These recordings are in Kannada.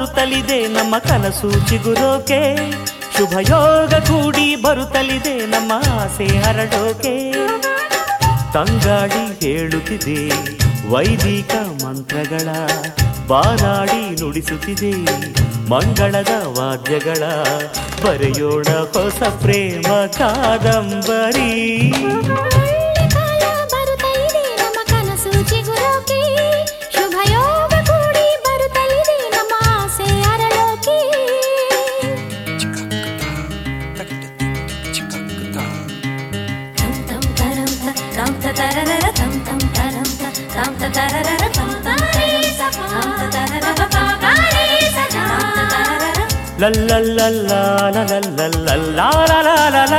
ಬರುತ್ತಲಿದೆ ನಮ್ಮ ಕನಸು ಚಿಗುರೋಕೆ ಶುಭ ಯೋಗ ಕೂಡಿ ಬರುತ್ತಲಿದೆ ನಮ್ಮ ಆಸೆ ಹರಡೋಕೆ ತಂಗಾಡಿ ಹೇಳುತ್ತಿದೆ ವೈದಿಕ ಮಂತ್ರಗಳ ಬಾರಾಡಿ ನುಡಿಸುತ್ತಿದೆ ಮಂಗಳದ ವಾದ್ಯಗಳ ಬರೆಯೋಣ ಹೊಸ ಪ್ರೇಮ ಕಾದಂಬರಿ ಒಳ್ಳೆ ಕಾಲ ಬರುತ್ತಲಿದೆ ನಮ್ಮ ಕನಸು ಚಿಗುರೋಕೆ ಶುಭ ಯೋಗ ಕೂಡಿ ಬರುತ್ತಲಿದೆ ನಮ್ಮ ಆಸೆ ಅರಳೋಕೆ ತಂ ತಂ ತರಂ ತ ತಂ ತ ತರರರ ತಂ ತಂ ತರಂ ತ ತಂ ತ ತರರರ ತಂ ತಂ ತರಂ ತ ತಂ ತ ತರರ ಪ ಪ ಗ ರೇ ಸ ಗ ತಂ ತ ತರರರ ಲಲ್ಲಲ್ಲಲ್ಲಲ್ಲಲ್ಲಲ್ಲಲ್ಲಲ್ಲಲ್ಲ.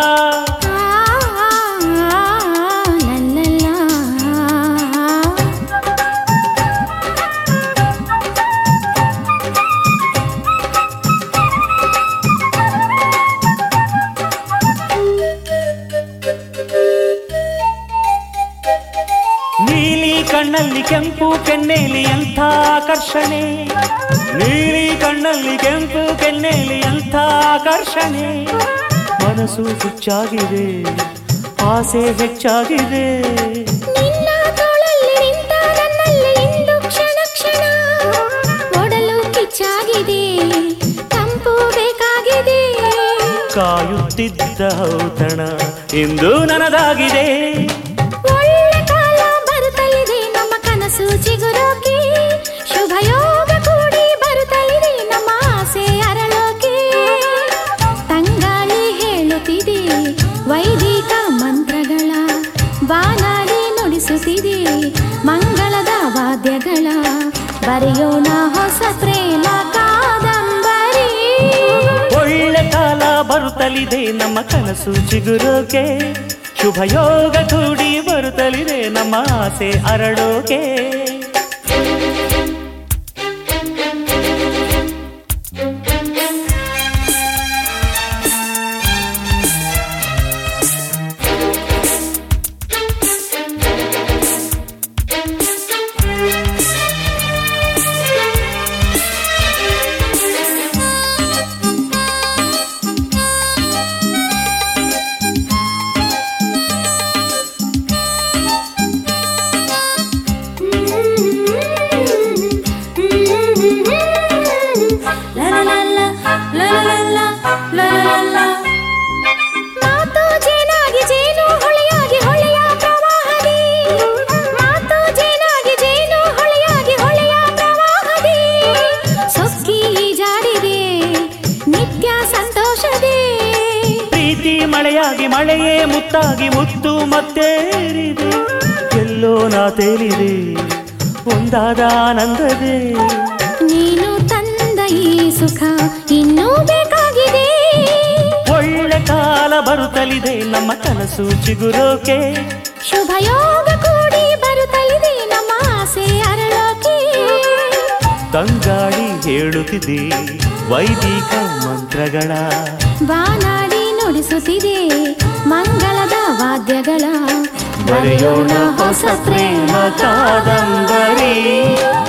ನೀಲಿ ಕಣ್ಣಲ್ಲಿ ಕೆಂಪು ಕೆನ್ನೆಲಿ ಎಂಥ ಆಕರ್ಷಣೆ ನೀಲಿ ಕಣ್ಣಲ್ಲಿ ಕೆಂಪು ಕೆನ್ನೆಲಿ ಎಂಥ ಆಕರ್ಷಣೆ ಮನಸ್ಸು ಹುಚ್ಚಾಗಿದೆ ಆಸೆ ಹೆಚ್ಚಾಗಿದೆ ನಿನ್ನ ತೋಳಲ್ಲಿ ನಿಂತ ನನ್ನಲ್ಲಿ ಇಂದು ಕ್ಷಣ ಕ್ಷಣ ಒಡಲು ಕಿಚ್ಚಾಗಿದೆ ತಂಪು ಬೇಕಾಗಿದೆ ಕಾಯುತ್ತಿದ್ದ ಔತಣ ಇಂದು ನನದಾಗಿದೆ ಒಳ್ಳೆ ಕಾಲ ಬರುತ್ತಲಿದೆ ನಮ್ಮ ಕನಸು ಚಿಗುರೋಕೆ ಶುಭ ಯೋಗ ಕೂಡಿ ಬರುತ್ತಲಿದೆ ನಮ್ಮ ಆಸೆ ಅರಳೋಕೆ ತಂಗಾಳಿ ಹೇಳುತ್ತಿದೆ ವೈದಿಕ ಮಂತ್ರಗಳ ಬಾನಾಡಿ ನುಡಿಸುತ್ತಿದೆ ಮಂಗಳದ ವಾದ್ಯಗಳ ಬರೆಯೋಣ ಹೊಸ ಪ್ರೇಮ ಕಾದಂಬರಿ ಒಳ್ಳೆ ಕಾಲ ಬರುತ್ತಲಿದೆ ನಮ್ಮ ಕನಸು ಚಿಗುರೋಕೆ ಶುಭ ಯೋಗ ಕೂಡಿ ಬರುತ್ತಲಿದೆ ನಮ್ಮ ಆಸೆ ಅರಳೋಕೆ ಮಾತು ಜೇನಾಗಿ ಜೇನು ಹೊಳೆಯಾಗಿ ಹೊಳೆಯ ಪ್ರವಾಹದಿ ಮಾತು ಜೇನಾಗಿ ಜೇನು ಹೊಳೆಯಾಗಿ ಹೊಳೆಯ ಪ್ರವಾಹದಿ ಸೊಕ್ಕಿ ಜಾಡಿದೆ ನಿತ್ಯ ಸಂತೋಷದೇ ಪ್ರೀತಿ ಮಳೆಯಾಗಿ ಮಳೆಯೇ ಮುತ್ತಾಗಿ ಮುತ್ತು ಮತ್ತೇರಿದೆ ಎಲ್ಲೋ ನಾ ತೇಲಿದೆ ಒಂದಾದ ಆನಂದದೇ ನೀನು ತಂದ ಈ ಸುಖ ಇನ್ನೂ ಬೇಕಾಗಿದೆ ಒಳ್ಳೆ ಕಾಲ ಬರುತ್ತಲಿದೆ ನಮ್ಮ ಕನಸು ಚಿಗುರೋಕೆ ಶುಭ ಯೋಗ ಕೂಡಿ ಬರುತ್ತಲಿದೆ ನಮ್ಮ ಆಸೆ ಅರಳೋಕೆ ತಂಗಾಡಿ ಹೇಳುತ್ತಿದೆ ವೈದಿಕ ಮಂತ್ರಗಳ ಬಾನಾಡಿ ನುಡಿಸುತ್ತಿದೆ ಮಂಗಳದ ವಾದ್ಯಗಳ ಬರೆಯೋಣ ಹೊಸ ಪ್ರೇಮ ಕಾದಂಬರಿ